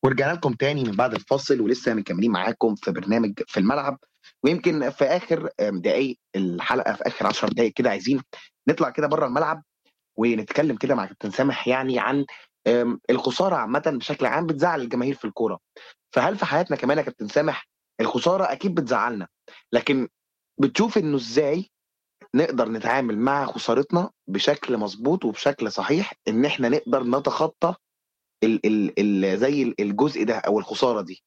ورجعنا لكم تاني من بعد الفاصل ولسه مكملين معاكم في برنامج في الملعب ويمكن في اخر آم، دقايق الحلقه في اخر 10 دقايق كده عايزين نطلع كده بره الملعب ونتكلم كده مع كابتن سامح يعني عن آم، الخساره عامه بشكل عام بتزعل الجماهير في الكوره فهل في حياتنا كمان يا كابتن سامح الخساره اكيد بتزعلنا لكن بتشوف انه ازاي نقدر نتعامل مع خسارتنا بشكل مظبوط وبشكل صحيح ان احنا نقدر نتخطى ال ال ال زي ال- الجزء ده او الخساره دي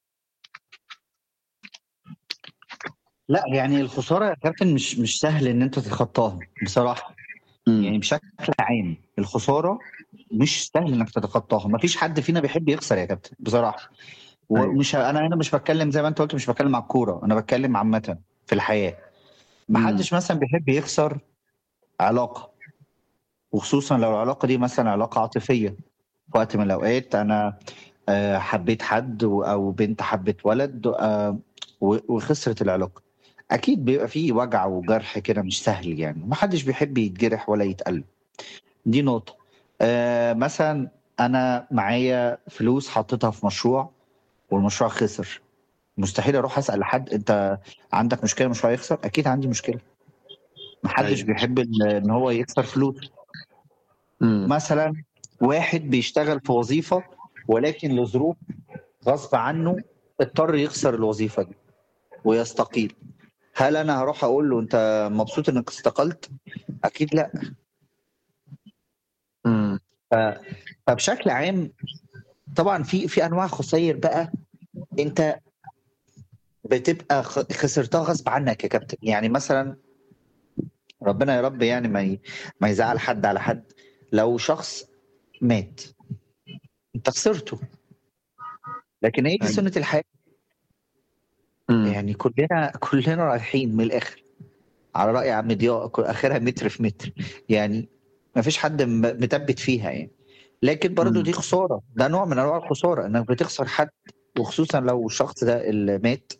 لا يعني الخساره يا كابتن مش مش سهل ان انت تتخطاها بصراحه يعني بشكل عام الخساره مش سهل انك تتخطاها مفيش حد فينا بيحب يخسر يا كابتن بصراحه أيوة. ومش انا هنا مش بتكلم زي ما انت قلت مش بتكلم على الكوره انا بتكلم عامه في الحياه محدش مثلا بيحب يخسر علاقه وخصوصا لو العلاقه دي مثلا علاقه عاطفيه في وقت من الاوقات انا آه، حبيت حد و- او بنت حبت ولد آه، و- وخسرت العلاقه اكيد بيبقى فيه وجع وجرح كده مش سهل يعني محدش بيحب يتجرح ولا يتألم دي نقطه آه، مثلا انا معايا فلوس حطيتها في مشروع والمشروع خسر مستحيل اروح اسال حد انت عندك مشكله مشروع يخسر اكيد عندي مشكله محدش أيوة. بيحب ان إن هو يخسر فلوس مم. مثلا واحد بيشتغل في وظيفه ولكن لظروف غصب عنه اضطر يخسر الوظيفه دي ويستقيل هل انا هروح اقول له انت مبسوط انك استقلت اكيد لا مم. فبشكل عام طبعا في في انواع خسائر بقى انت بتبقى خ- خسرتها غصب عنك يا كابتن يعني مثلا ربنا يا رب يعني ما ي- ما يزعل حد على حد لو شخص مات انت خسرته لكن هي دي أيوة. سنة الحياة مم. يعني كلنا كلنا رايحين من الاخر على رأي عم ضياء كل- اخرها متر في متر يعني ما فيش حد م- مثبت فيها يعني لكن برضو مم. دي خسارة ده نوع من انواع الخسارة انك بتخسر حد وخصوصا لو الشخص ده اللي مات